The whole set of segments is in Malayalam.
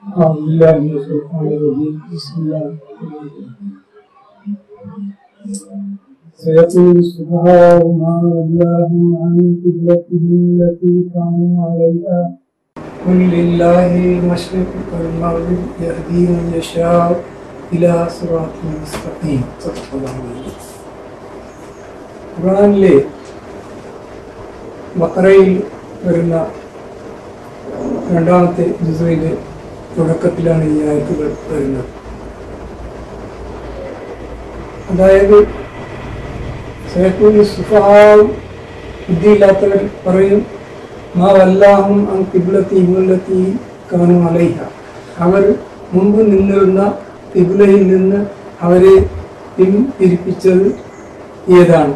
أعوذ بالله من الشيطان الرجيم بسم الله الرحمن الرحيم سيقول السفهاء ما ولاهم عن قبلتهم التي كانوا عليها قل لله المشرق والمغرب يهدي من يشاء إلى صراط مستقيم صدق الله العظيم ഖുറാനിലെ ബക്കറയിൽ വരുന്ന രണ്ടാമത്തെ ജുസയിലെ തുടക്കത്തിലാണ് ഈ ആയത്തുകൾ വരുന്നത് അതായത് സേക്കൂലി സുഫാവ് ബുദ്ധിയില്ലാത്തവർ പറയും മാ വല്ലാഹും അൻ കിബിലത്തി ഇബുലത്തി കാനു അലൈഹ അവർ മുമ്പ് നിന്നിരുന്ന കിബിലയിൽ നിന്ന് അവരെ പിന്തിരിപ്പിച്ചത് ഏതാണ്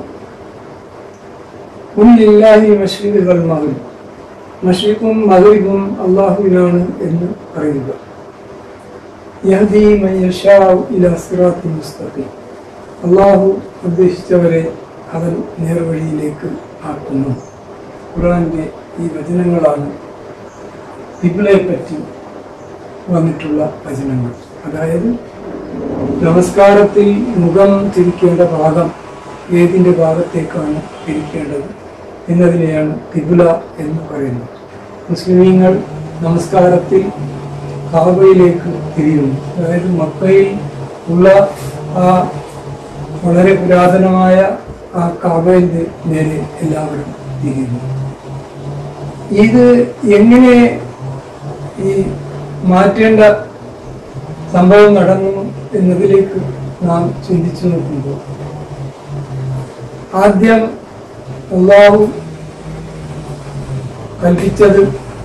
ഉള്ളില്ലാഹി മഷ്രിഖുകൾ മകൻ മഷീഖും മകരിബും അള്ളാഹുവിനാണ് എന്ന് പറയുക യഹദി മയ്യഷാവ് ഇല സിറാത്തി മുസ്തഖീം അള്ളാഹു ഉദ്ദേശിച്ചവരെ അവൻ നേർവഴിയിലേക്ക് ആക്കുന്നു ഖുറാന്റെ ഈ വചനങ്ങളാണ് തിബിളെ പറ്റി വന്നിട്ടുള്ള വചനങ്ങൾ അതായത് നമസ്കാരത്തിൽ മുഖം തിരിക്കേണ്ട ഭാഗം ഏതിൻ്റെ ഭാഗത്തേക്കാണ് തിരിക്കേണ്ടത് എന്നതിനെയാണ് തിബുല എന്ന് പറയുന്നത് മുസ്ലിമീങ്ങൾ നമസ്കാരത്തിൽ കാബയിലേക്ക് തിരിയുന്നു അതായത് മക്കയിൽ ഉള്ള ആ വളരെ പുരാതനമായ ആ കാബയിൻ്റെ നേരെ എല്ലാവരും തിരിയുന്നു ഇത് എങ്ങനെ ഈ മാറ്റേണ്ട സംഭവം നടന്നു എന്നതിലേക്ക് നാം ചിന്തിച്ചു നോക്കുമ്പോൾ ആദ്യം അള്ളാഹു കൽപ്പിച്ചത്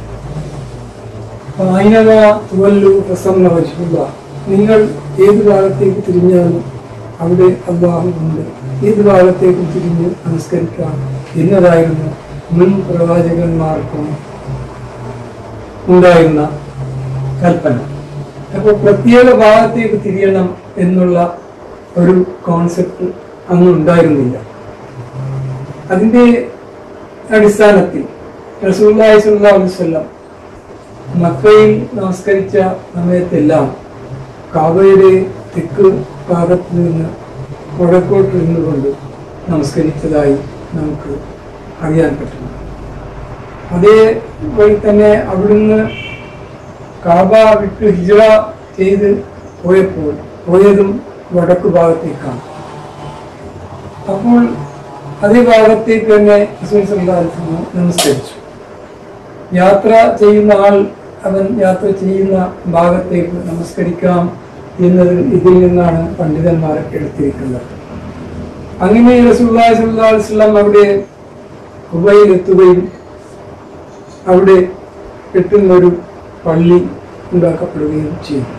വായനക തുവല്ലു പ്രസന്ന വജുള്ള നിങ്ങൾ ഏത് ഭാഗത്തേക്ക് തിരിഞ്ഞാലും അവിടെ അള്ളാഹു ഉണ്ട് ഏത് ഭാഗത്തേക്കും തിരിഞ്ഞ് നമസ്കരിക്കാം എന്നതായിരുന്നു മുൻ പ്രവാചകന്മാർക്കും ഉണ്ടായിരുന്ന കൽപ്പന അപ്പോൾ പ്രത്യേക ഭാഗത്തേക്ക് തിരിയണം എന്നുള്ള ഒരു കോൺസെപ്റ്റ് അന്ന് ഉണ്ടായിരുന്നില്ല അതിന്റെ അടിസ്ഥാനത്തിൽ റസൂല്ലായി സല്ലാ അലുസല്ലാം മക്കയിൽ നമസ്കരിച്ച സമയത്തെല്ലാം കാബയുടെ തെക്ക് ഭാഗത്ത് നിന്ന് വടക്കോട്ട് നിന്നുകൊണ്ട് നമസ്കരിച്ചതായി നമുക്ക് അറിയാൻ പറ്റുന്നു അതേപോലെ തന്നെ അവിടുന്ന് കാബ വിട്ട് ഹിജറ ചെയ്ത് പോയപ്പോൾ പോയതും വടക്ക് ഭാഗത്തേക്കാണ് അപ്പോൾ അതേ ഭാഗത്തേക്ക് തന്നെ റസൂൽ സല്ലല്ലാഹു അലൈഹി വസല്ലം നമസ്കരിച്ചു യാത്ര ചെയ്യുന്ന ആൾ അവൻ യാത്ര ചെയ്യുന്ന ഭാഗത്തേക്ക് നമസ്കരിക്കാം എന്നത് ഇതിൽ നിന്നാണ് പണ്ഡിതന്മാർ എടുത്തിരിക്കുന്നത് അങ്ങനെ റസൂലുള്ളാഹി സ്വല്ലല്ലാഹു അലൈഹി വസല്ലം അവിടെ കുബയിൽ എത്തുകയും അവിടെ എട്ടുന്നൊരു പള്ളി ഉണ്ടാക്കപ്പെടുകയും ചെയ്തു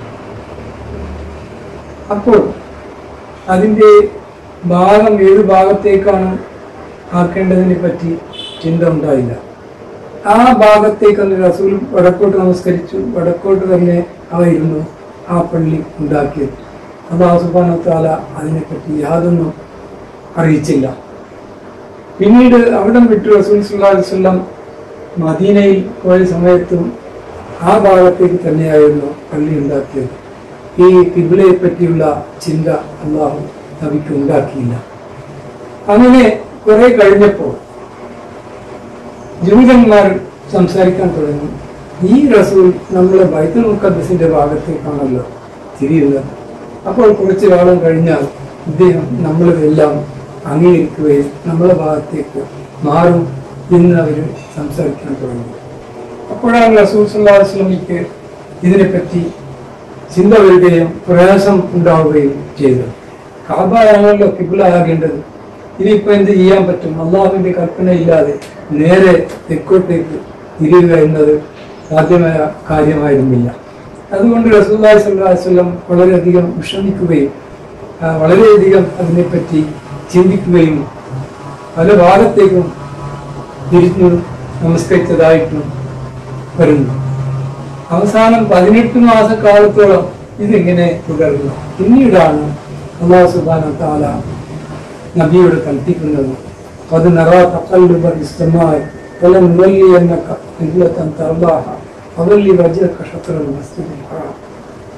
അപ്പോൾ അതിൻ്റെ ഭാഗം ഏത് ഭാഗത്തേക്കാണ് ആക്കേണ്ടതിനെ പറ്റി ചിന്ത ഉണ്ടായില്ല ആ ഭാഗത്തേക്ക് അന്ന് റസൂൽ വടക്കോട്ട് നമസ്കരിച്ചു വടക്കോട്ട് തന്നെ ആയിരുന്നു ആ പള്ളി ഉണ്ടാക്കിയത് അള്ളാഹു സുബാന താല അതിനെപ്പറ്റി യാതൊന്നും അറിയിച്ചില്ല പിന്നീട് അവിടം വിട്ട് റസൂൽ സുല്ലാ വല്ലം മദീനയിൽ പോയ സമയത്തും ആ ഭാഗത്തേക്ക് തന്നെയായിരുന്നു പള്ളി ഉണ്ടാക്കിയത് ഈ കിബിലയെ പറ്റിയുള്ള ചിന്ത അള്ളാഹു നബിക്ക് ഉണ്ടാക്കിയില്ല അങ്ങനെ കുറെ കഴിഞ്ഞപ്പോൾ ജൂതന്മാർ സംസാരിക്കാൻ തുടങ്ങി ഈ റസൂൽ നമ്മളെ ബൈത്തുൽ മുഖദ്സിന്റെ ഭാഗത്തേക്കാണല്ലോ തിരിയുന്നത് അപ്പോൾ കുറച്ചു കാലം കഴിഞ്ഞാൽ ഇദ്ദേഹം നമ്മളെല്ലാം അംഗീകരിക്കുകയും നമ്മളെ ഭാഗത്തേക്ക് മാറും എന്ന് അവർ സംസാരിക്കാൻ തുടങ്ങി അപ്പോഴാണ് റസൂൽ സല്ലല്ലാഹു അലൈഹി വസല്ലമയ്ക്ക് ഇതിനെപ്പറ്റി ചിന്ത വരികയും പ്രയാസം ഉണ്ടാവുകയും ചെയ്തത് കാബായാണല്ലോ കിബിളാകേണ്ടത് ഇനിയിപ്പോ എന്ത് ചെയ്യാൻ പറ്റും അള്ളാഹുവിന്റെ കൽപ്പന ഇല്ലാതെ നേരെ തെക്കോട്ടേക്ക് തിരിയുക എന്നത് സാധ്യമായ കാര്യമായിരുന്നില്ല അതുകൊണ്ട് റസൂല്ലായി സ്വല്ലം വളരെയധികം വിഷമിക്കുകയും ആ, വളരെയധികം അതിനെപ്പറ്റി ചിന്തിക്കുകയും പല ഭാഗത്തേക്കും തിരിഞ്ഞു നമസ്കരിച്ചതായിട്ടും വരുന്നു അവസാനം പതിനെട്ട് മാസക്കാലത്തോളം ഇതിങ്ങനെ തുടർന്നു പിന്നീടാണ് അള്ളാഹു സുബാന താല നബിയോട് കൽപ്പിക്കുന്നത് അത് നറ തക്കല്ലുബ ഇസ്തമായി ഫലം എന്നൊക്കെ തർബാഹ അവല്ലി വജ്രക ഷത്രൽ മസ്ജിദിൽ ഹറാം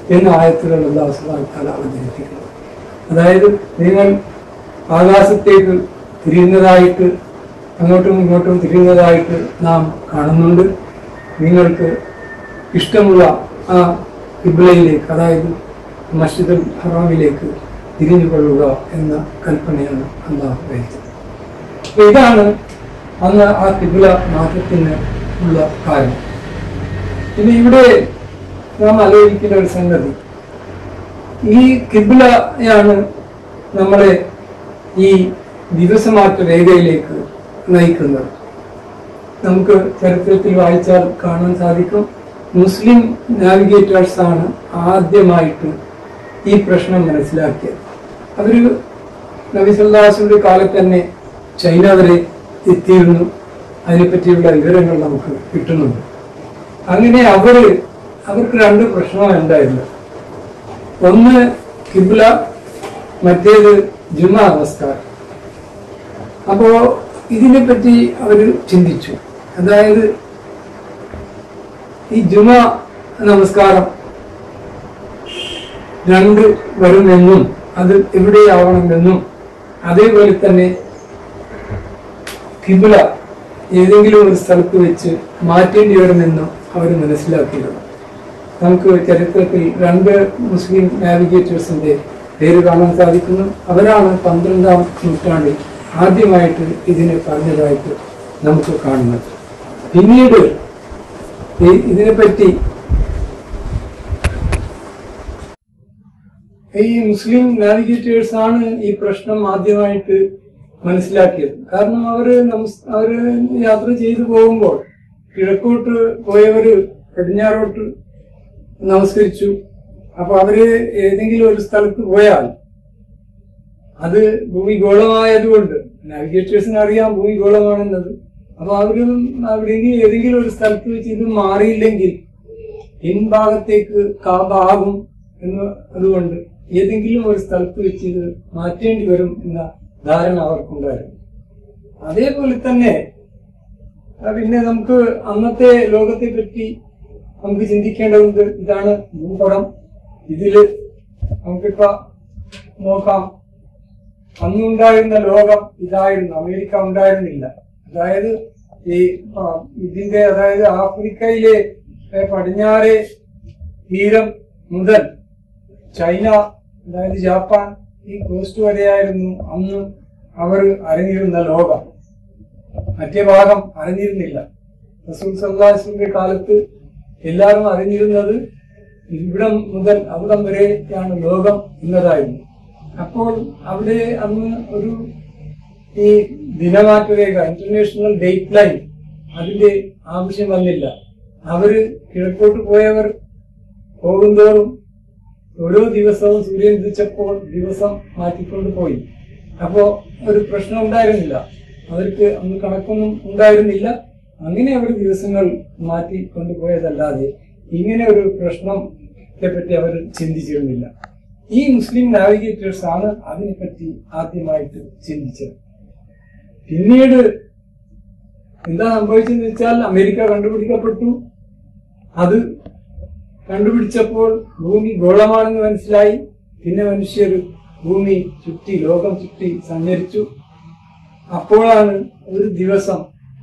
എന്ന ആയത്തുകൾ അള്ളാഹു സുബ്ഹാനഹു വ തആല അവതരിപ്പിക്കുന്നത് അതായത് നിങ്ങൾ ആകാശത്തേക്ക് തിരിയുന്നതായിട്ട് അങ്ങോട്ടും ഇങ്ങോട്ടും തിരിയുന്നതായിട്ട് നാം കാണുന്നുണ്ട് നിങ്ങൾക്ക് ഇഷ്ടമുള്ള ആ കിബിലയിലേക്ക് അതായത് മസ്ജിദുൽ ഹറാമിലേക്ക് തിരിഞ്ഞു കൊള്ളുക എന്ന കൽപ്പനയാണ് അള്ളാഹു വഹിച്ചത് അപ്പൊ ഇതാണ് അന്ന് ആ കിബില മാറ്റത്തിന് ഉള്ള കാരണം പിന്നെ ഇവിടെ നാം ആലോചിക്കുന്ന ഒരു സംഗതി ഈ കിബിലയാണ് നമ്മളെ ഈ ദിവസമാറ്റ രേഖയിലേക്ക് നയിക്കുന്നത് നമുക്ക് ചരിത്രത്തിൽ വായിച്ചാൽ കാണാൻ സാധിക്കും മുസ്ലിം നാവിഗേറ്റേഴ്സ് ആണ് ആദ്യമായിട്ട് ഈ പ്രശ്നം മനസ്സിലാക്കിയത് അവര് നബിസുല്ലാസിന്റെ കാലത്ത് തന്നെ ചൈന വരെ എത്തിയിരുന്നു അതിനെപ്പറ്റിയുള്ള വിവരങ്ങൾ നമുക്ക് കിട്ടുന്നുണ്ട് അങ്ങനെ അവര് അവർക്ക് രണ്ട് പ്രശ്നമാണ് ഉണ്ടായിരുന്നത് ഒന്ന് കിബ്ല മറ്റേത് ജുമ നമസ്കാരം അപ്പോ ഇതിനെപ്പറ്റി അവര് ചിന്തിച്ചു അതായത് ഈ ജുമ നമസ്കാരം രണ്ട് വരുമെന്നും അത് എവിടെയാവണമെന്നും അതേപോലെ തന്നെ കിബില ഏതെങ്കിലും ഒരു സ്ഥലത്ത് വെച്ച് മാറ്റേണ്ടി വരുമെന്നും അവർ മനസ്സിലാക്കിയിരുന്നു നമുക്ക് ചരിത്രത്തിൽ രണ്ട് മുസ്ലിം നാവിഗേറ്റേഴ്സിന്റെ പേര് കാണാൻ സാധിക്കുന്നു അവരാണ് പന്ത്രണ്ടാം നൂറ്റാണ്ടിൽ ആദ്യമായിട്ട് ഇതിനെ പറഞ്ഞതായിട്ട് നമുക്ക് കാണുന്നത് പിന്നീട് ഈ ഇതിനെപ്പറ്റി ഈ മുസ്ലിം നാവിഗേറ്റേഴ്സ് ആണ് ഈ പ്രശ്നം ആദ്യമായിട്ട് മനസ്സിലാക്കിയത് കാരണം അവര് നമസ് അവര് യാത്ര ചെയ്തു പോകുമ്പോൾ കിഴക്കോട്ട് പോയവര് പടിഞ്ഞാറോട്ട് നമസ്കരിച്ചു അപ്പൊ അവര് ഏതെങ്കിലും ഒരു സ്ഥലത്ത് പോയാൽ അത് ഭൂമി ഗോളമായതുകൊണ്ട് നാവിഗേറ്റേഴ്സിന് അറിയാം ഭൂമി ഗോളമാണെന്നത് അപ്പൊ അവര് അവിടെ ഏതെങ്കിലും ഒരു സ്ഥലത്ത് വെച്ച് ഇത് മാറിയില്ലെങ്കിൽ പിൻഭാഗത്തേക്ക് കാബാകും എന്ന് അതുകൊണ്ട് ഏതെങ്കിലും ഒരു സ്ഥലത്ത് വെച്ച് ഇത് മാറ്റേണ്ടി വരും എന്ന ധാരണ അവർക്കുണ്ടായിരുന്നു അതേപോലെ തന്നെ ആ, പിന്നെ നമുക്ക് അന്നത്തെ ലോകത്തെ പറ്റി നമുക്ക് ചിന്തിക്കേണ്ടതുണ്ട് ഇതാണ് ഭൂപടം ഇതില് നമുക്കിപ്പോ നോക്കാം അന്നുണ്ടായിരുന്ന ലോകം ഇതായിരുന്നു അമേരിക്ക ഉണ്ടായിരുന്നില്ല അതായത് ഈ ആ, ഇതിന്റെ അതായത് ആഫ്രിക്കയിലെ ഏ, പടിഞ്ഞാറെ തീരം മുതൽ ചൈന അതായത് ജാപ്പാൻ ഈ കോസ്റ്റ് വരെയായിരുന്നു അന്ന് അവർ അറിഞ്ഞിരുന്ന ലോകം മറ്റേ ഭാഗം അറിഞ്ഞിരുന്നില്ല റസൂൽ സല്ലാസിന്റെ കാലത്ത് എല്ലാവരും അറിഞ്ഞിരുന്നത് ഇവിടം മുതൽ അവിടം വരെയാണ് ലോകം എന്നതായിരുന്നു അപ്പോൾ അവിടെ അന്ന് ഒരു ഈ ദിനമാറ്റ രേഖ ഇന്റർനാഷണൽ ഡേറ്റ് ലൈൻ അതിന്റെ ആവശ്യം വന്നില്ല അവര് കിഴക്കോട്ട് പോയവർ പോകുന്തോറും ഓരോ ദിവസവും സൂര്യൻ ഉദിച്ചപ്പോൾ ദിവസം മാറ്റിക്കൊണ്ട് പോയി അപ്പോ ഒരു പ്രശ്നം ഉണ്ടായിരുന്നില്ല അവർക്ക് അന്ന് കണക്കൊന്നും ഉണ്ടായിരുന്നില്ല അങ്ങനെ അവർ ദിവസങ്ങൾ മാറ്റി കൊണ്ടുപോയതല്ലാതെ ഇങ്ങനെ ഒരു പ്രശ്നത്തെ പറ്റി അവർ ചിന്തിച്ചിരുന്നില്ല ഈ മുസ്ലിം നാവിഗേറ്റേഴ്സ് ആണ് അതിനെപ്പറ്റി ആദ്യമായിട്ട് ചിന്തിച്ചത് പിന്നീട് എന്താ സംഭവിച്ചെന്ന് വെച്ചാൽ അമേരിക്ക കണ്ടുപിടിക്കപ്പെട്ടു അത് കണ്ടുപിടിച്ചപ്പോൾ ഭൂമി ഗോളമാണെന്ന് മനസ്സിലായി പിന്നെ മനുഷ്യർ ഭൂമി ചുറ്റി ലോകം ചുറ്റി സഞ്ചരിച്ചു അപ്പോഴാണ് ഒരു ദിവസം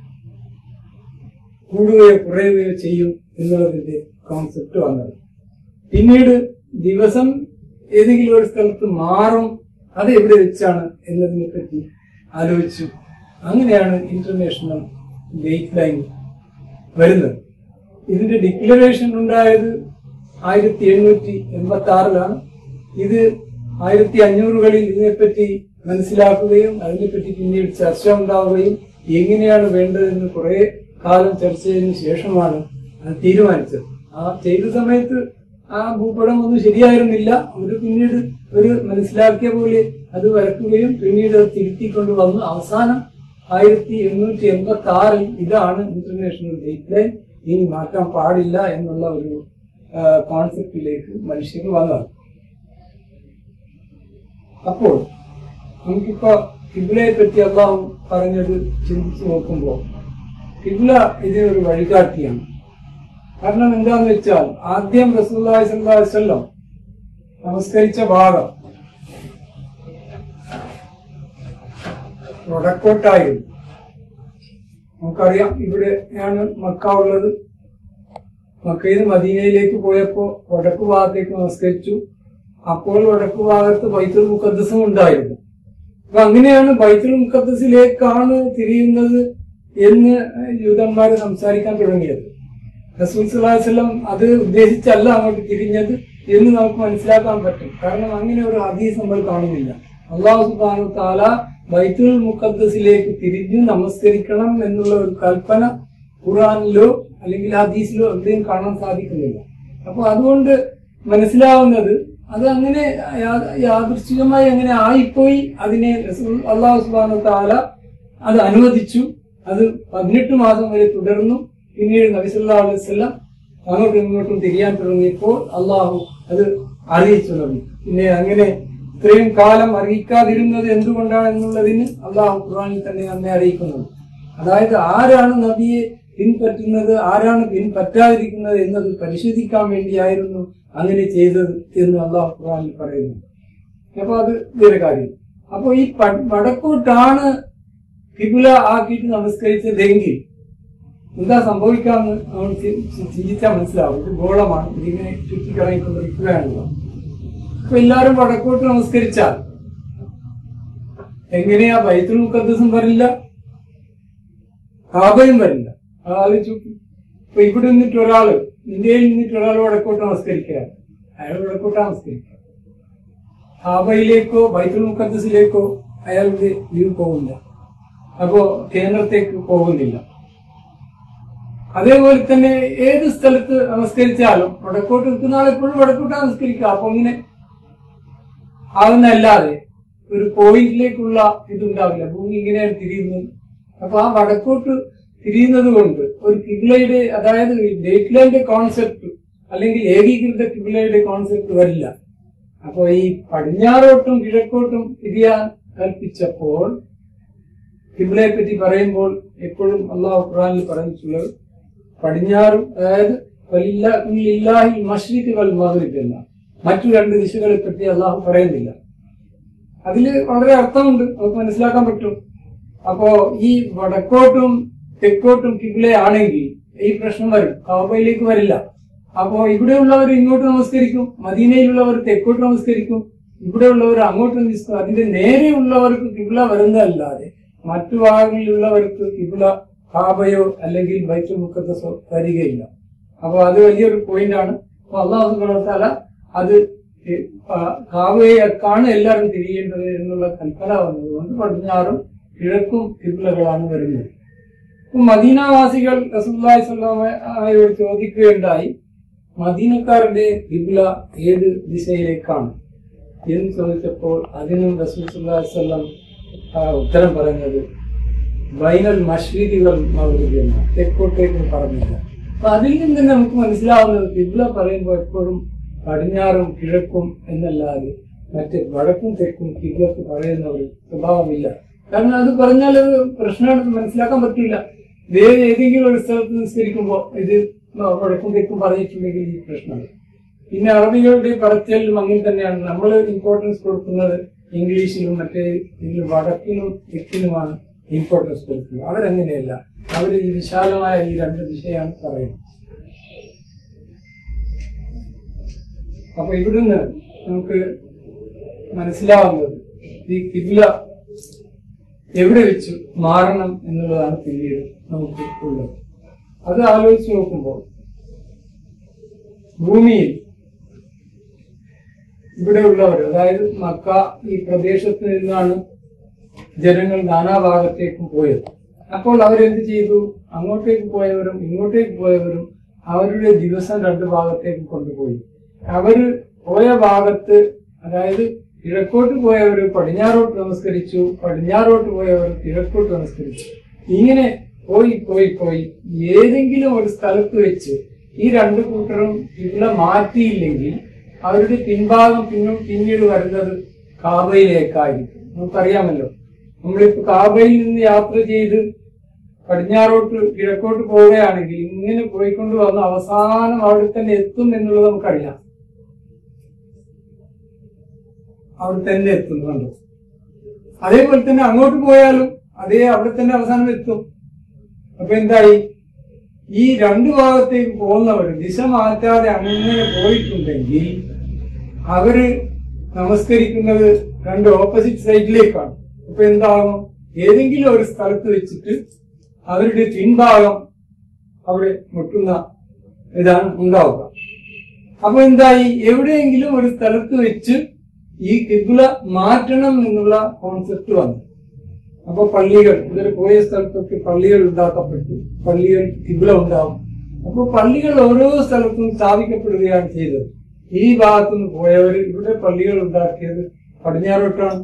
കൂടുകയോ കുറയുകയോ ചെയ്യും എന്നുള്ളതിന്റെ കോൺസെപ്റ്റ് വന്നത് പിന്നീട് ദിവസം ഏതെങ്കിലും ഒരു സ്ഥലത്ത് മാറും അത് എവിടെ വെച്ചാണ് എന്നതിനെ പറ്റി ആലോചിച്ചു അങ്ങനെയാണ് ഇന്റർനാഷണൽ ഡേറ്റ് ലൈൻ വരുന്നത് ഇതിന്റെ ഡിക്ലറേഷൻ ഉണ്ടായത് ആയിരത്തി എണ്ണൂറ്റി എൺപത്തി ആറിലാണ് ഇത് ആയിരത്തി അഞ്ഞൂറുകളിൽ ഇതിനെപ്പറ്റി മനസ്സിലാക്കുകയും അതിനെപ്പറ്റി പിന്നീട് ചർച്ച ഉണ്ടാവുകയും എങ്ങനെയാണ് വേണ്ടതെന്ന് കുറെ കാലം ചർച്ച ചെയ്തതിനു ശേഷമാണ് അത് തീരുമാനിച്ചത് ആ ചെയ്ത സമയത്ത് ആ ഭൂപടം ഒന്നും ശരിയായിരുന്നില്ല അവര് പിന്നീട് ഒരു മനസ്സിലാക്കിയ പോലെ അത് വരക്കുകയും പിന്നീട് അത് തിരുത്തിക്കൊണ്ട് വന്ന് അവസാനം ആയിരത്തി എണ്ണൂറ്റി എൺപത്തി ആറിൽ ഇതാണ് ഇന്റർനാഷണൽ ഡേറ്റ് ലൈൻ ഇനി മാറ്റാൻ പാടില്ല എന്നുള്ള ഒരു കോൺസെപ്റ്റിലേക്ക് മനുഷ്യർ വന്നത് അപ്പോൾ നമുക്കിപ്പോ കിബിലയെ പറ്റി അള്ളാഹു പറഞ്ഞത് ചിന്തിച്ചു നോക്കുമ്പോൾ കിബില ഇതിനൊരു വഴികാട്ടിയാണ് കാരണം എന്താന്ന് വെച്ചാൽ ആദ്യം റസൂല്ലായി സല്ലാ വല്ലം നമസ്കരിച്ച ഭാഗം വടക്കോട്ടായിരുന്നു നമുക്കറിയാം ഇവിടെയാണ് മക്ക ഉള്ളത് മക്കയിൽ നിന്ന് മദീനയിലേക്ക് പോയപ്പോ വടക്കു ഭാഗത്തേക്ക് നമസ്കരിച്ചു അപ്പോൾ വടക്കു ഭാഗത്ത് ബൈത്തുൽ മുഖദ്സും ഉണ്ടായിരുന്നു അപ്പൊ അങ്ങനെയാണ് ബൈത്തുൽ മുഖദ്സിലേക്കാണ് തിരിയുന്നത് എന്ന് യൂതന്മാര് സംസാരിക്കാൻ തുടങ്ങിയത് റസൂൽ സല്ലാസ്ലം അത് ഉദ്ദേശിച്ചല്ല അങ്ങോട്ട് തിരിഞ്ഞത് എന്ന് നമുക്ക് മനസ്സിലാക്കാൻ പറ്റും കാരണം അങ്ങനെ ഒരു ഹദീസ് നമ്മൾ കാണുന്നില്ല അള്ളാഹു സുബാനു താല ബൈത്തുൽ മുഖദ്സിലേക്ക് തിരിഞ്ഞ് നമസ്കരിക്കണം എന്നുള്ള ഒരു കൽപ്പന ഖുറാനിലോ അല്ലെങ്കിൽ ഹദീസിലോ എവിടെയും കാണാൻ സാധിക്കുന്നില്ല അപ്പൊ അതുകൊണ്ട് മനസ്സിലാവുന്നത് അത് അങ്ങനെ യാ- യാദൃശ്ചികമായി അങ്ങനെ ആയിപ്പോയി അതിനെ റസൂൽ അള്ളാഹു സുബാനു താല അത് അനുവദിച്ചു അത് പതിനെട്ട് മാസം വരെ തുടർന്നു പിന്നീട് നബിസല്ലാ അലൈവല്ലാം അങ്ങോട്ടും ഇങ്ങോട്ടും തിരിയാൻ തുടങ്ങിയപ്പോൾ അള്ളാഹു അത് അറിയിച്ചു തുടങ്ങി പിന്നെ അങ്ങനെ ഇത്രയും കാലം അറിയിക്കാതിരുന്നത് എന്തുകൊണ്ടാണ് എന്നുള്ളതിന് അള്ളാഹു ഖുർആനിൽ തന്നെ നമ്മെ അറിയിക്കുന്നത് അതായത് ആരാണ് നബിയെ പിൻപറ്റുന്നത് ആരാണ് പിൻപറ്റാതിരിക്കുന്നത് എന്നത് പരിശോധിക്കാൻ വേണ്ടിയായിരുന്നു അങ്ങനെ ചെയ്തത് എന്ന് അള്ളാഹു ഖുർആനിൽ പറയുന്നു അപ്പൊ അത് വേറെ കാര്യം അപ്പൊ ഈ പ- വടക്കോട്ടാണ് കിബില ആക്കിയിട്ട് നമസ്കരിച്ചതെങ്കിൽ എന്താ സംഭവിക്കാന്ന് നമ്മൾ ചി- ചി- ചിന്തിച്ചാൽ മനസ്സിലാവും ഇത് ഗോളമാണ് ഇതിങ്ങനെ ചുറ്റിക്കറങ്ങിക്കൊണ്ടിരിക്കുകയാണല്ലോ അപ്പൊ എല്ലാവരും വടക്കോട്ട് നമസ്കരിച്ചാൽ എങ്ങനെയാ ബൈത്തുൽ മുഖദ്സും വരില്ല കാബയും വരില്ല അത് ആലോചിച്ചു ഇപ്പൊ ഇവിടെ നിന്നിട്ട് ഒരാള് ഇന്ത്യയിൽ നിന്നിട്ട് ഒരാൾ വടക്കോട്ട് നമസ്കരിക്കുക അയാൾ വടക്കോട്ട് നമസ്കരിക്കുക കാബയിലേക്കോ ബൈത്തുൽ മുഖദ്സിലേക്കോ അയാളുടെ വ്യൂ പോകില്ല അപ്പോ കേന്ദ്രത്തേക്ക് പോകുന്നില്ല അതേപോലെ തന്നെ ഏത് സ്ഥലത്ത് നമസ്കരിച്ചാലും വടക്കോട്ട് നിൽക്കുന്ന ആൾ എപ്പോഴും വടക്കോട്ട് നമസ്കരിക്കുക അപ്പൊ ഇങ്ങനെ ആവുന്നല്ലാതെ ഒരു പോയിന്റിലേക്കുള്ള ഇതുണ്ടാവില്ല ഭൂമി ഇങ്ങനെയാണ് തിരിയുന്നത് അപ്പൊ ആ വടക്കോട്ട് തിരിയുന്നത് കൊണ്ട് ഒരു കിബിലയുടെ അതായത് ഡേറ്റ് ലൈന്റെ കോൺസെപ്റ്റ് അല്ലെങ്കിൽ ഏകീകൃത കിബിലയുടെ കോൺസെപ്റ്റ് വരില്ല അപ്പൊ ഈ പടിഞ്ഞാറോട്ടും കിഴക്കോട്ടും തിരിയാൻ കൽപ്പിച്ചപ്പോൾ കിബിലയെ പറ്റി പറയുമ്പോൾ എപ്പോഴും അള്ളാഹു ഖുറാനിൽ പറഞ്ഞിട്ടുള്ളത് പടിഞ്ഞാറും അതായത് വലില്ല- ലില്ലാഹിൽ മഷ്രിഖ് വൽ മഗ്രിബ് എന്ന മറ്റു രണ്ട് ദിശകളെ പറ്റി അള്ളാഹു പറയുന്നില്ല അതില് വളരെ അർത്ഥമുണ്ട് നമുക്ക് മനസ്സിലാക്കാൻ പറ്റും അപ്പോ ഈ വടക്കോട്ടും തെക്കോട്ടും കിബിലയാണെങ്കിൽ ഈ പ്രശ്നം വരും കാബയിലേക്ക് വരില്ല അപ്പോ ഇവിടെയുള്ളവർ ഇങ്ങോട്ട് നമസ്കരിക്കും മദീനയിലുള്ളവർ തെക്കോട്ട് നമസ്കരിക്കും ഇവിടെയുള്ളവർ അങ്ങോട്ട് നമസ്കരിക്കും അതിന്റെ നേരെയുള്ളവർക്ക് കിബില വരുന്നതല്ലാതെ മറ്റു ഭാഗങ്ങളിലുള്ളവർക്ക് കിബില കാബയോ അല്ലെങ്കിൽ ബൈത്തുൽ മുഖദ്സോ വരികയില്ല അപ്പൊ അത് വലിയൊരു പോയിന്റ് ആണ് അപ്പൊ അള്ളാഹു സുബ്ഹാനഹു അത് ഈ, ആ, കാബയെക്കാണ് എല്ലാവരും തിരിയേണ്ടത് എന്നുള്ള കൽപ്പന വന്നതുകൊണ്ട് പടിഞ്ഞാറും കിഴക്കും കിബിലകളാണ് വരുന്നത് അപ്പൊ മദീനവാസികൾ റസൂലുള്ളാഹി സ്വല്ലല്ലാഹു അലൈഹി ചോദിക്കുകയുണ്ടായി മദീനക്കാരുടെ കിബില ഏത് ദിശയിലേക്കാണ് എന്ന് ചോദിച്ചപ്പോൾ അതിനും റസൂൽ സല്ലല്ലാഹു അലൈഹി വസല്ലം ആ, ഉത്തരം പറഞ്ഞത് ബൈനൽ മഷ്രീദികൾ മൗലികെന്ന തെക്കോട്ടേക്ക് പറഞ്ഞില്ല അപ്പൊ അതിൽ നിന്ന് തന്നെ നമുക്ക് മനസ്സിലാവുന്നത് കിബില പറയുമ്പോൾ എപ്പോഴും പടിഞ്ഞാറും കിഴക്കും എന്നല്ലാതെ മറ്റ് വടക്കും തെക്കും കിബിലക്ക് പറയുന്ന ഒരു സ്വഭാവമില്ല കാരണം അത് പറഞ്ഞാൽ അത് പ്രശ്നമാണെന്ന് മനസ്സിലാക്കാൻ പറ്റില്ല വേറെ ഏതെങ്കിലും ഒരു സ്ഥലത്ത് നിസ്കരിക്കുമ്പോൾ ഇത് വടക്കും തെക്കും പറഞ്ഞിട്ടുണ്ടെങ്കിൽ ഈ പ്രശ്നമാണ് പിന്നെ അറബികളുടെ പറച്ചിലും അങ്ങനെ തന്നെയാണ് നമ്മൾ ഇമ്പോർട്ടൻസ് കൊടുക്കുന്നത് ഇംഗ്ലീഷിലും മറ്റേ ഇതിൽ വടക്കിനും തെക്കിനുമാണ് ഇമ്പോർട്ടൻസ് കൊടുക്കുന്നത് അവരങ്ങനെയല്ല അവർ ഈ വിശാലമായ ഈ രണ്ട് ദിശയാണ് പറയുന്നത് അപ്പൊ ഇവിടുന്ന് നമുക്ക് മനസ്സിലാവുന്നത് ഈ കിബില എവിടെ വെച്ച് മാറണം എന്നുള്ളതാണ് പിന്നീട് നമുക്ക് ഉള്ളത് അത് ആലോചിച്ച് നോക്കുമ്പോൾ ഭൂമിയിൽ ഇവിടെയുള്ളവർ അതായത് മക്ക ഈ പ്രദേശത്ത് നിന്നാണ് ജനങ്ങൾ നാനാഭാഗത്തേക്കും പോയത് അപ്പോൾ അവരെന്ത് ചെയ്തു അങ്ങോട്ടേക്ക് പോയവരും ഇങ്ങോട്ടേക്ക് പോയവരും അവരുടെ ദിവസം രണ്ട് ഭാഗത്തേക്ക് കൊണ്ടുപോയി അവര് പോയ ഭാഗത്ത് അതായത് കിഴക്കോട്ട് പോയവർ പടിഞ്ഞാറോട്ട് നമസ്കരിച്ചു പടിഞ്ഞാറോട്ട് പോയവർ കിഴക്കോട്ട് നമസ്കരിച്ചു ഇങ്ങനെ പോയി പോയി പോയി ഏതെങ്കിലും ഒരു സ്ഥലത്ത് വെച്ച് ഈ രണ്ടു കൂട്ടരും ഇവിടെ മാറ്റിയില്ലെങ്കിൽ അവരുടെ പിൻഭാഗം പിന്നും പിന്നീട് വരുന്നത് കാബയിലേക്കായിരിക്കും നമുക്കറിയാമല്ലോ നമ്മളിപ്പോ കാബയിൽ നിന്ന് യാത്ര ചെയ്ത് പടിഞ്ഞാറോട്ട് കിഴക്കോട്ട് പോവുകയാണെങ്കിൽ ഇങ്ങനെ പോയിക്കൊണ്ട് വന്ന് അവസാനം അവിടെ തന്നെ എത്തും എന്നുള്ളത് നമുക്കറിയാം അവിടെ തന്നെ എത്തുന്നുണ്ട് അതേപോലെ തന്നെ അങ്ങോട്ട് പോയാലും അതേ അവിടെ തന്നെ അവസാനം എത്തും അപ്പൊ എന്തായി ഈ രണ്ടു ഭാഗത്തേക്ക് പോകുന്നവർ ദിശ മാറ്റാതെ അങ്ങനെ പോയിട്ടുണ്ടെങ്കിൽ അവര് നമസ്കരിക്കുന്നത് രണ്ട് ഓപ്പോസിറ്റ് സൈഡിലേക്കാണ് അപ്പൊ എന്താകും ഏതെങ്കിലും ഒരു സ്ഥലത്ത് വെച്ചിട്ട് അവരുടെ പിൻഭാഗം അവിടെ മുട്ടുന്ന ഇതാണ് ഉണ്ടാവുക അപ്പൊ എന്തായി എവിടെയെങ്കിലും ഒരു സ്ഥലത്ത് വെച്ച് ഈ കിബിള മാറ്റണം എന്നുള്ള കോൺസെപ്റ്റ് വന്നു അപ്പൊ പള്ളികൾ ഇവര് പോയ സ്ഥലത്തൊക്കെ പള്ളികൾ ഉണ്ടാക്കപ്പെട്ടു പള്ളികൾ കിബിള ഉണ്ടാവും അപ്പൊ പള്ളികൾ ഓരോ സ്ഥലത്തും സ്ഥാപിക്കപ്പെടുകയാണ് ചെയ്തത് ഈ ഭാഗത്തുനിന്ന് പോയവർ ഇവിടെ പള്ളികൾ ഉണ്ടാക്കിയത് പടിഞ്ഞാറോട്ടാണ്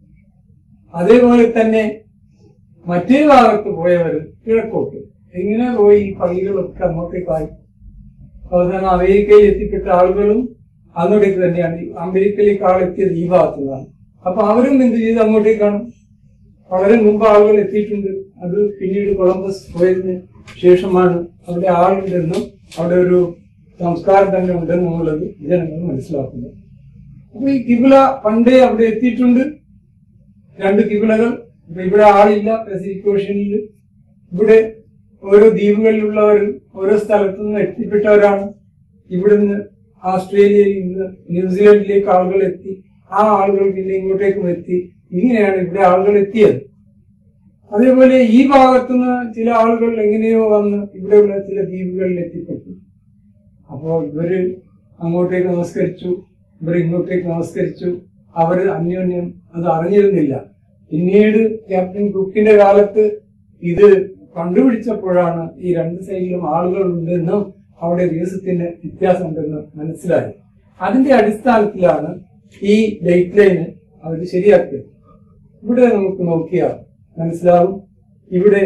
അതേപോലെ തന്നെ മറ്റേ ഭാഗത്ത് പോയവർ കിഴക്കോട്ട് എങ്ങനെ പോയി ഈ പള്ളികളൊക്കെ അങ്ങോട്ടേക്കായി അവസാനം അമേരിക്കയിൽ എത്തിപ്പെട്ട ആളുകളും അങ്ങോട്ടേക്ക് തന്നെയാണ് ഈ അമേരിക്കയിലേക്ക് ആളെത്തിയത് ഈ ഭാഗത്തു നിന്നാണ് അപ്പൊ അവരും എന്ത് ചെയ്ത് അങ്ങോട്ടേക്കാണ് വളരെ മുമ്പ് ആളുകൾ എത്തിയിട്ടുണ്ട് അത് പിന്നീട് കൊളംബസ് പോയതിന് ശേഷമാണ് അവിടെ ആളുണ്ടെന്നും അവിടെ ഒരു സംസ്കാരം തന്നെ ഉണ്ടെന്നുള്ളത് ജനങ്ങൾ മനസ്സിലാക്കുന്നത് അപ്പൊ ഈ കിബില പണ്ടേ അവിടെ എത്തിയിട്ടുണ്ട് രണ്ട് കിബിലകൾ ഇപ്പൊ ഇവിടെ ആളില്ല പസഫിക് ഓഷ്യനിൽ ഇവിടെ ഓരോ ദ്വീപുകളിലുള്ളവർ ഓരോ സ്ഥലത്തു നിന്ന് എത്തിപ്പെട്ടവരാണ് ഇവിടുന്ന് ഓസ്ട്രേലിയയിൽ നിന്ന് ന്യൂസിലൻഡിലേക്ക് ആളുകൾ എത്തി ആ ആളുകൾ പിന്നെ ഇങ്ങോട്ടേക്കും എത്തി ഇങ്ങനെയാണ് ഇവിടെ ആളുകൾ എത്തിയത് അതേപോലെ ഈ ഭാഗത്തുനിന്ന് ചില ആളുകൾ എങ്ങനെയോ വന്ന് ഇവിടെയുള്ള ചില ദ്വീപുകളിൽ എത്തിപ്പെട്ടു അപ്പോ ഇവര് അങ്ങോട്ടേക്ക് നമസ്കരിച്ചു ഇവർ ഇങ്ങോട്ടേക്ക് നമസ്കരിച്ചു അവര് അന്യോന്യം അത് അറിഞ്ഞിരുന്നില്ല പിന്നീട് ക്യാപ്റ്റൻ കുക്കിന്റെ കാലത്ത് ഇത് കണ്ടുപിടിച്ചപ്പോഴാണ് ഈ രണ്ട് സൈഡിലും ആളുകൾ ഉണ്ടെന്നും അവിടെ ദിവസത്തിന് വ്യത്യാസമുണ്ടെന്ന് മനസ്സിലായി അതിന്റെ അടിസ്ഥാനത്തിലാണ് ഈ ഡേറ്റ് ലൈന് അവർ ശരിയാക്കിയത് ഇവിടെ നമുക്ക് നോക്കിയാൽ മനസ്സിലാവും ഇവിടെ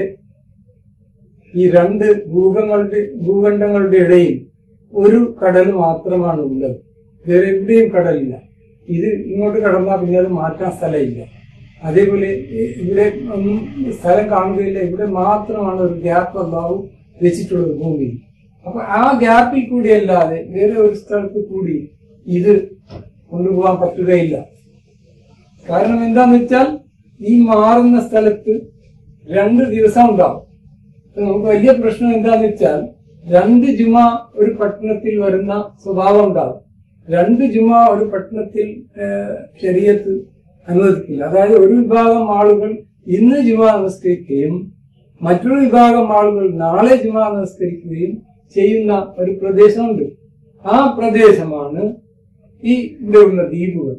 ഈ രണ്ട് ഭൂഖങ്ങളുടെ ഭൂഖണ്ഡങ്ങളുടെ ഇടയിൽ ഒരു കടൽ മാത്രമാണ് ഉള്ളത് വേറെ എവിടെയും കടലില്ല ഇത് ഇങ്ങോട്ട് കടന്നാൽ പിന്നെ അത് മാറ്റാൻ സ്ഥലമില്ല അതേപോലെ ഇ- ഇവിടെ ഒന്നും സ്ഥലം കാണുകയില്ല ഇവിടെ മാത്രമാണ് ഒരു ഗ്യാപ്പ് അല്ലാവും വെച്ചിട്ടുള്ളത് ഭൂമിയിൽ അപ്പൊ ആ ഗ്യാപ്പിൽ കൂടി അല്ലാതെ വേറെ ഒരു സ്ഥലത്ത് കൂടി ഇത് കൊണ്ടുപോകാൻ പറ്റുകയില്ല കാരണം എന്താന്ന് വെച്ചാൽ ഈ മാറുന്ന സ്ഥലത്ത് രണ്ട് ദിവസം ഉണ്ടാവും അപ്പൊ നമുക്ക് വലിയ പ്രശ്നം എന്താന്ന് വെച്ചാൽ രണ്ട് ജുമ ഒരു പട്ടണത്തിൽ വരുന്ന സ്വഭാവം ഉണ്ടാവും രണ്ട് ജുമ ഒരു പട്ടണത്തിൽ ശരീരത്ത് അനുവദിക്കില്ല അതായത് ഒരു വിഭാഗം ആളുകൾ ഇന്ന് ജുമ നമസ്കരിക്കുകയും മറ്റൊരു വിഭാഗം ആളുകൾ നാളെ ജുമ നമസ്കരിക്കുകയും ചെയ്യുന്ന ഒരു പ്രദേശമുണ്ട് ആ പ്രദേശമാണ് ഈ ഇവിടെയുള്ള ദ്വീപുകൾ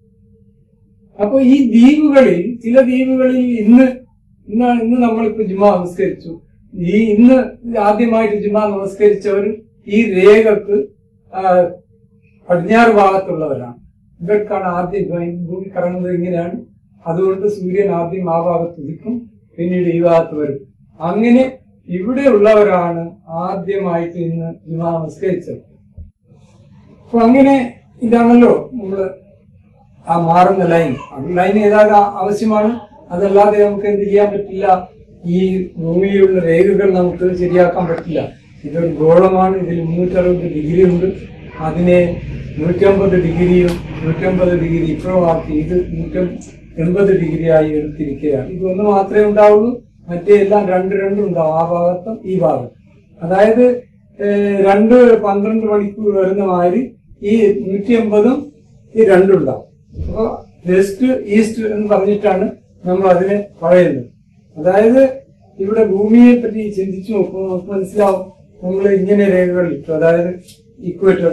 അപ്പൊ ഈ ദ്വീപുകളിൽ ചില ദ്വീപുകളിൽ ഇന്ന് ഇന്ന് ഇന്ന് നമ്മളിപ്പോ ജുമാ നമസ്കരിച്ചു ഈ ഇന്ന് ആദ്യമായിട്ട് ജുമാ നമസ്കരിച്ചവർ ഈ രേഖക്ക് ആ, പടിഞ്ഞാറ് ഭാഗത്തുള്ളവരാണ് ഇവർക്കാണ് ആദ്യം ഭൂമി ഭൂമി കറങ്ങുന്നത് ഇങ്ങനെയാണ് അതുകൊണ്ട് സൂര്യൻ ആദ്യം ആ ഭാഗത്ത് ഉദിക്കും പിന്നീട് ഈ ഭാഗത്ത് വരും അങ്ങനെ ഇവിടെ ഉള്ളവരാണ് ആദ്യമായിട്ട് ഇന്ന് ജുമാ നമസ്കരിച്ചത് അപ്പൊ അങ്ങനെ ഇതാണല്ലോ നമ്മള് ആ മാറുന്ന ലൈൻ അത് ലൈൻ ഏതാണ്ട് ആ- ആവശ്യമാണ് അതല്ലാതെ നമുക്ക് എന്ത് ചെയ്യാൻ പറ്റില്ല ഈ ഭൂമിയിലുള്ള രേഖകൾ നമുക്ക് ശരിയാക്കാൻ പറ്റില്ല ഇതൊരു ഗോളമാണ് ഇതിൽ മുന്നൂറ്ററുപത് ഡിഗ്രി ഉണ്ട് അതിനെ നൂറ്റമ്പത് ഡിഗ്രിയും നൂറ്റമ്പത് ഡിഗ്രി ഇപ്പോഴും ആക്കി ഇത് നൂറ്റം എൺപത് ഡിഗ്രി ആയി എടുത്തിരിക്കുകയാണ് ഇതൊന്ന് മാത്രമേ ഉണ്ടാവുള്ളൂ മറ്റേ എല്ലാം രണ്ട് രണ്ടും ഉണ്ടാവും ആ ഭാഗത്തും ഈ ഭാഗത്തും അതായത് ഏഹ്, രണ്ട് പന്ത്രണ്ട് മണിക്കൂർ വരുന്ന മാതിരി ഈ നൂറ്റി എൺപതും ഈ രണ്ടുണ്ടാവും അപ്പൊ വെസ്റ്റ് ഈസ്റ്റ് എന്ന് പറഞ്ഞിട്ടാണ് നമ്മൾ അതിനെ പറയുന്നത് അതായത് ഇവിടെ ഭൂമിയെ പറ്റി ചിന്തിച്ചു നോക്കുമ്പോൾ നമുക്ക് മനസ്സിലാവും നമ്മൾ ഇങ്ങനെ രേഖകൾ ഇട്ടു അതായത് ഇക്വേറ്റർ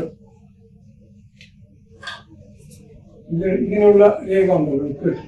ഇത് ഇങ്ങനെയുള്ള രേഖ ഉണ്ടല്ലോ ഇക്വേറ്റർ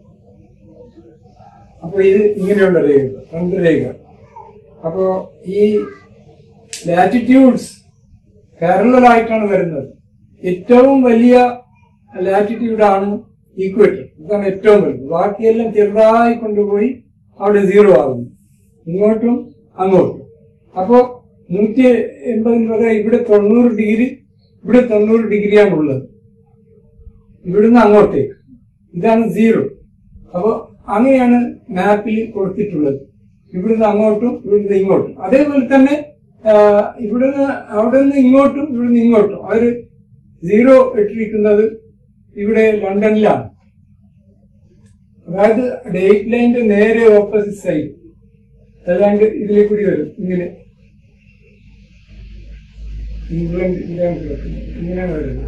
അപ്പൊ ഇത് ഇങ്ങനെയുള്ള രേഖകൾ രണ്ട് രേഖകൾ അപ്പോ ഈ ലാറ്റിറ്റ്യൂഡ്സ് പാരലായിട്ടാണ് വരുന്നത് ഏറ്റവും വലിയ ലാറ്റിറ്റ്യൂഡാണ് ഈക്വേറ്റർ ഇതാണ് ഏറ്റവും വലുത് ബാക്കിയെല്ലാം ചെറുതായി കൊണ്ടുപോയി അവിടെ സീറോ ആകുന്നു ഇങ്ങോട്ടും അങ്ങോട്ടും അപ്പോ നൂറ്റി എൺപതിന് പകരം ഇവിടെ തൊണ്ണൂറ് ഡിഗ്രി ഇവിടെ തൊണ്ണൂറ് ഡിഗ്രിയാണ് ഉള്ളത് ഇവിടുന്ന് അങ്ങോട്ടേക്ക് ഇതാണ് സീറോ അപ്പൊ അങ്ങനെയാണ് മാപ്പിൽ കൊടുത്തിട്ടുള്ളത് ഇവിടുന്ന് അങ്ങോട്ടും ഇവിടുന്ന് ഇങ്ങോട്ടും അതേപോലെ തന്നെ ആ, ഇവിടുന്ന് അവിടെ നിന്ന് ഇങ്ങോട്ടും ഇവിടുന്ന് ഇങ്ങോട്ടും അവര് സീറോ ഇട്ടിരിക്കുന്നത് ഇവിടെ ലണ്ടനിലാണ് അതായത് ഡേറ്റ് ലൈനിന്റെ നേരെ ഓപ്പോസിറ്റ് സൈഡ് അതാണ്ട് ഇതിലെ കൂടി വരും ഇങ്ങനെ ഇംഗ്ലണ്ട് ഇവിടെയാണ് കിടക്കുന്നത് ഇങ്ങനെയാണ് വരുന്നത്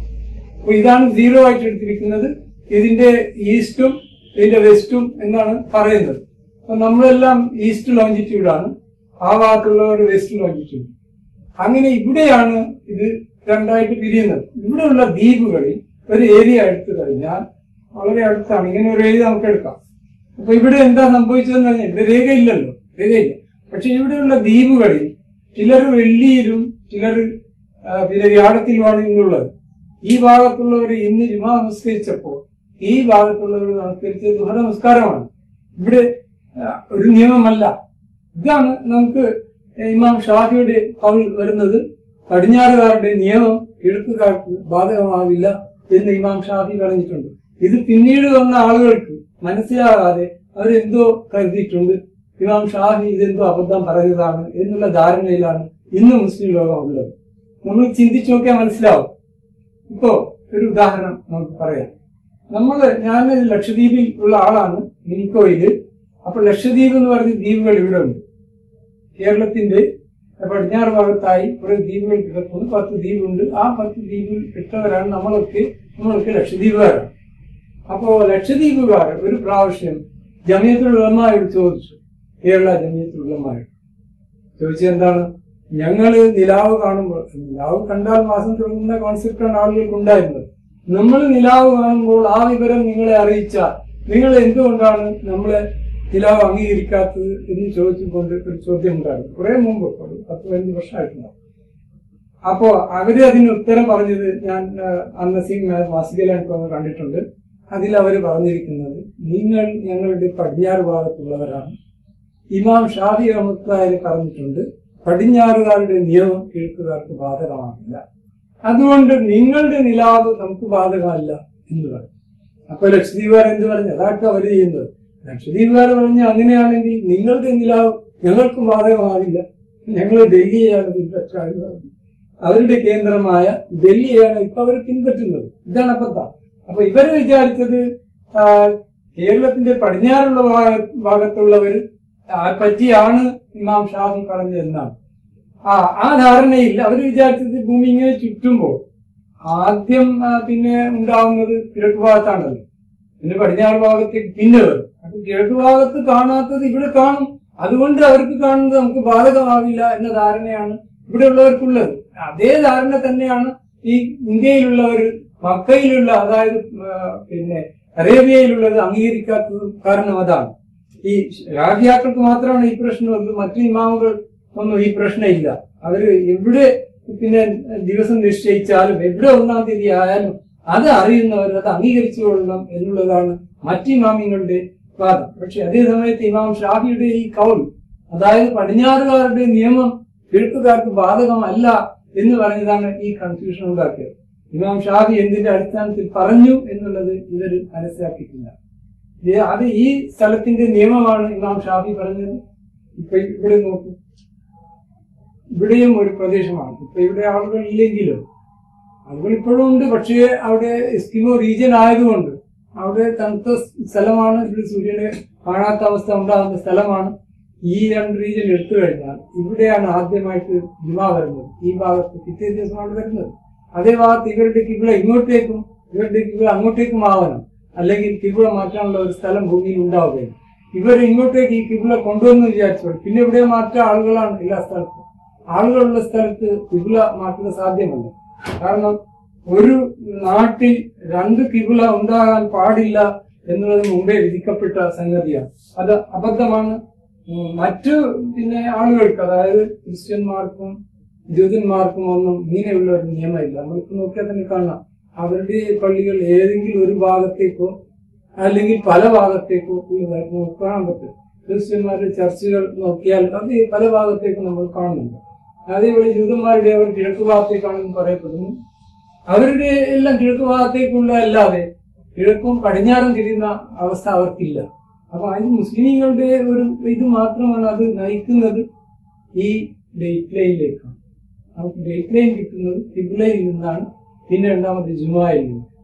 അപ്പൊ ഇതാണ് സീറോ ആയിട്ട് എടുത്തിരിക്കുന്നത് ഇതിന്റെ ഈസ്റ്റും ഇതിന്റെ വെസ്റ്റും എന്നാണ് പറയുന്നത് അപ്പൊ നമ്മളെല്ലാം ഈസ്റ്റ് ലോഞ്ചിറ്റ്യൂഡാണ് ആ ഭാഗത്തുള്ളവർ വെസ്റ്റ് ലോഞ്ചിറ്റ്യൂഡ് അങ്ങനെ ഇവിടെയാണ് ഇത് രണ്ടായിട്ട് പിരിയുന്നത് ഇവിടെയുള്ള ദ്വീപുകളിൽ ഒരു ഏരിയ എടുത്തു കഴിഞ്ഞാൽ വളരെ അടുത്താണ് ഇങ്ങനെ ഒരു ഏരിയ നമുക്ക് എടുക്കാം അപ്പൊ ഇവിടെ എന്താ സംഭവിച്ചതെന്ന് പറഞ്ഞാൽ ഇവിടെ രേഖയില്ലല്ലോ രേഖയില്ല പക്ഷെ ഇവിടെയുള്ള ദ്വീപുകളിൽ ചിലർ വെള്ളിയിലും ചിലർ ആ, പിന്നെ വ്യാഴത്തിലുമാണ് ഇന്നുള്ളത് ഈ ഭാഗത്തുള്ളവർ ഇന്ന് ജുമാ നമസ്കരിച്ചപ്പോൾ ഈ ഭാഗത്തുള്ളവർ നമസ്കരിച്ചത് ദുഹ നമസ്കാരമാണ് ഇവിടെ ആ, ഒരു നിയമമല്ല ഇതാണ് നമുക്ക് ഇമാം ഷാഫിയുടെ കൗൾ വരുന്നത് പടിഞ്ഞാറുകാരുടെ നിയമം കിഴക്കുകാർക്ക് ബാധകമാവില്ല എന്ന് ഇമാം ഷാഫി പറഞ്ഞിട്ടുണ്ട് ഇത് പിന്നീട് വന്ന ആളുകൾക്ക് മനസ്സിലാകാതെ അവരെന്തോ കരുതിയിട്ടുണ്ട് ഇമാം ഷാഫി ഇതെന്തോ അബദ്ധം പറഞ്ഞതാണ് എന്നുള്ള ധാരണയിലാണ് ഇന്ന് മുസ്ലിം ലോകം ഉള്ളത് നമ്മൾ ചിന്തിച്ചു നോക്കിയാൽ മനസ്സിലാവും ഇപ്പോ ഒരു ഉദാഹരണം നമുക്ക് പറയാം നമ്മള് ഞാൻ ലക്ഷദ്വീപിൽ ഉള്ള ആളാണ് മിനിക്കോയില് അപ്പൊ ലക്ഷദ്വീപ് എന്ന് പറഞ്ഞ ദ്വീപുകൾ ഇവിടെ ഉണ്ട് കേരളത്തിന്റെ പടിഞ്ഞാറ് ഭാഗത്തായി കുറെ ദ്വീപുകൾ കിടക്കുന്നു പത്ത് ദ്വീപുണ്ട് ആ പത്ത് ദ്വീപിൽ പെട്ടവരാണ് നമ്മളൊക്കെ നമ്മളൊക്കെ ലക്ഷദ്വീപുകാരാണ് അപ്പോ ലക്ഷദ്വീപുകാർ ഒരു പ്രാവശ്യം ജമിയത്തുൽ ഉലമായോട് ചോദിച്ചു കേരള ജമിയത്തുൽ ഉലമായോട് ചോദിച്ചത് എന്താണ് ഞങ്ങള് നിലാവ് കാണുമ്പോൾ നിലാവ് കണ്ടാൽ മാസം തുടങ്ങുന്ന കോൺസെപ്റ്റാണ് ആളുകൾക്ക് ഉണ്ടായിരുന്നത് നമ്മൾ നിലാവ് കാണുമ്പോൾ ആ വിവരം നിങ്ങളെ അറിയിച്ചാൽ നിങ്ങൾ എന്തുകൊണ്ടാണ് നമ്മളെ നിലാവ് അംഗീകരിക്കാത്തത് എന്ന് ചോദിച്ചുകൊണ്ട് ഒരു ചോദ്യം ഉണ്ടായിരുന്നു കുറെ മുമ്പ് ഒരു പത്ത് പതിനഞ്ച് വർഷമായിട്ടുണ്ടാവും അപ്പോ അവര് അതിന് ഉത്തരം പറഞ്ഞത് ഞാൻ ആ, അന്ന് സിംഗ് മാസികയിലാണ് ഒന്ന് കണ്ടിട്ടുണ്ട് അതിൽ അവർ പറഞ്ഞിരിക്കുന്നത് നിങ്ങൾ ഞങ്ങളുടെ പടിഞ്ഞാറ് ഭാഗത്തുള്ളവരാണ് ഇമാം ഷാഫി റഹ്മത്തായി പറഞ്ഞിട്ടുണ്ട് പടിഞ്ഞാറുകാരുടെ നിയമം കിഴക്കുകാർക്ക് ബാധകമാകില്ല അതുകൊണ്ട് നിങ്ങളുടെ നിലാവ് നമുക്ക് ബാധകമല്ല എന്ന് പറഞ്ഞു അപ്പൊ ലക്ഷദ്വീപുകാർ എന്ത് പറഞ്ഞു അതാട്ടോ അവര് ചെയ്യുന്നത് ലക്ഷദ്വീപുകാർ പറഞ്ഞു അങ്ങനെയാണെങ്കിൽ നിങ്ങളുടെ നിലാവ് ഞങ്ങൾക്കും ബാധകമാകില്ല ഞങ്ങൾ ഡൽഹിയാണ് പിൻപറ്റാൻ പറഞ്ഞു അവരുടെ കേന്ദ്രമായ ഡൽഹിയാണ് ഇപ്പൊ അവർ പിൻപറ്റുന്നത് ഇതാണ് അബദ്ധം അപ്പൊ ഇവര് വിചാരിച്ചത് ആ, കേരളത്തിന്റെ പടിഞ്ഞാറുള്ള ഭാഗ- ഭാഗത്തുള്ളവർ പറ്റിയാണ് ഇമാം ഷാഫി പറഞ്ഞത് എന്നാണ് ആ ആ ധാരണയിൽ അവർ വിചാരിച്ചത് ഭൂമി ഇങ്ങനെ ചുറ്റുമ്പോൾ ആദ്യം ആ, പിന്നെ ഉണ്ടാവുന്നത് കിഴക്ക് ഭാഗത്താണല്ലോ പിന്നെ പടിഞ്ഞാറ് ഭാഗത്തേക്ക് പിന്നെ വരും അപ്പൊ കിഴക്ക് ഭാഗത്ത് കാണാത്തത് ഇവിടെ കാണും അതുകൊണ്ട് അവർക്ക് കാണുന്നത് നമുക്ക് ബാധകമാവില്ല എന്ന ധാരണയാണ് ഇവിടെ ഉള്ളവർക്കുള്ളത് അതേ ധാരണ തന്നെയാണ് ഈ ഇന്ത്യയിലുള്ളവർ മക്കയിലുള്ള അതായത് ആ, പിന്നെ അറേബ്യയിലുള്ളത് അംഗീകരിക്കാത്തത് കാരണം അതാണ് ഈ രാജ്യാക്കൾക്ക് മാത്രമാണ് ഈ പ്രശ്നമുള്ളത് മറ്റു ഇമാമുകൾ ഒന്നും ഈ പ്രശ്നമില്ല അവര് എവിടെ പിന്നെ ദിവസം നിശ്ചയിച്ചാലും എവിടെ ഒന്നാം തീയതി ആയാലും അത് അറിയുന്നവർ അത് അംഗീകരിച്ചു കൊള്ളണം എന്നുള്ളതാണ് മറ്റു ഇമാമിങ്ങളുടെ വാദം പക്ഷെ അതേ സമയത്ത് ഇമാം ഷാഫിയുടെ ഈ കൗൾ അതായത് പടിഞ്ഞാറുകാരുടെ നിയമം കിഴക്കുകാർക്ക് ബാധകമല്ല എന്ന് പറഞ്ഞതാണ് ഈ കൺഫ്യൂഷൻ ഉണ്ടാക്കിയത് ഇമാം ഷാഫി എന്തിന്റെ അടിസ്ഥാനത്തിൽ പറഞ്ഞു എന്നുള്ളത് ഇവർ മനസ്സിലാക്കിയിട്ടില്ല ഇത് അത് ഈ സ്ഥലത്തിന്റെ നിയമമാണ് ഇമാം ഷാഫി പറഞ്ഞത് ഇപ്പൊ ഇവിടെ നോക്കൂ ഇവിടെയും ഒരു പ്രദേശമാണ് ഇപ്പൊ ഇവിടെ ആളുകൾ ഇല്ലെങ്കിലും ആളുകൾ ഇപ്പോഴും ഉണ്ട് പക്ഷേ അവിടെ എസ്കിമോ റീജിയൻ ആയതുകൊണ്ട് അവിടെ തണുത്ത സ്ഥലമാണ് ഇവിടെ സൂര്യനെ കാണാത്ത അവസ്ഥ ഉണ്ടാകുന്ന സ്ഥലമാണ് ഈ രണ്ട് റീജിയൻ എടുത്തു കഴിഞ്ഞാൽ ഇവിടെയാണ് ആദ്യമായിട്ട് ജുമ വരുന്നത് ഈ ഭാഗത്ത് പിറ്റേ ദിവസമാണ് വരുന്നത് അതേ ഭാഗത്ത് ഇവരുടെ കിബിള ഇങ്ങോട്ടേക്കും ഇവരുടെ കിബിള അങ്ങോട്ടേക്കും ആവണം അല്ലെങ്കിൽ കിബിള മാറ്റാനുള്ള ഒരു സ്ഥലം ഭൂമിയിൽ ഉണ്ടാവുകയും ഇവർ ഇങ്ങോട്ടേക്ക് ഈ കിബിള കൊണ്ടുവന്ന് വിചാരിച്ചോളൂ പിന്നെ ഇവിടെ മാറ്റാൻ ആളുകളാണ് എല്ലാ സ്ഥലത്തും ആളുകളുള്ള സ്ഥലത്ത് കിബിള മാറ്റുക സാധ്യമല്ല കാരണം ഒരു നാട്ടിൽ രണ്ട് കിബിള ഉണ്ടാകാൻ പാടില്ല എന്നുള്ളത് മുമ്പേ വിധിക്കപ്പെട്ട സംഗതിയാണ് അത് അബദ്ധമാണ് ഉം, മറ്റു പിന്നെ ആളുകൾക്ക് അതായത് ക്രിസ്ത്യന്മാർക്കും ജൂതന്മാർക്കും ഒന്നും ഇങ്ങനെയുള്ള ഒരു നിയമമില്ല നമ്മൾക്ക് നോക്കിയാൽ തന്നെ കാണാം അവരുടെ പള്ളികൾ ഏതെങ്കിലും ഒരു ഭാഗത്തേക്കോ അല്ലെങ്കിൽ പല ഭാഗത്തേക്കോ ഉള്ളതായിട്ട് നമുക്ക് കാണാൻ പറ്റും ക്രിസ്ത്യന്മാരുടെ ചർച്ചുകൾ നോക്കിയാൽ അത് പല ഭാഗത്തേക്കും നമ്മൾ കാണുന്നുണ്ട് അതേപോലെ ജൂതന്മാരുടെ അവർ കിഴക്ക് ഭാഗത്തേക്കാണെന്ന് പറയപ്പെടുന്നു അവരുടെ എല്ലാം കിഴക്ക് ഭാഗത്തേക്കുള്ള അല്ലാതെ കിഴക്കും പടിഞ്ഞാറും തിരിയുന്ന അവസ്ഥ അവർക്കില്ല അപ്പൊ അതിന് മുസ്ലിങ്ങളുടെ ഒരു ഇത് മാത്രമാണ് അത് നയിക്കുന്നത് ഈ ഡേറ്റ് ലൈനിലേക്കാണ് നമുക്ക് ഡേറ്റ് ലൈൻ കിട്ടുന്നത് കിബിലയിൽ നിന്നാണ് പിന്നെ രണ്ടാമത് ജുമായിൽ നിന്ന്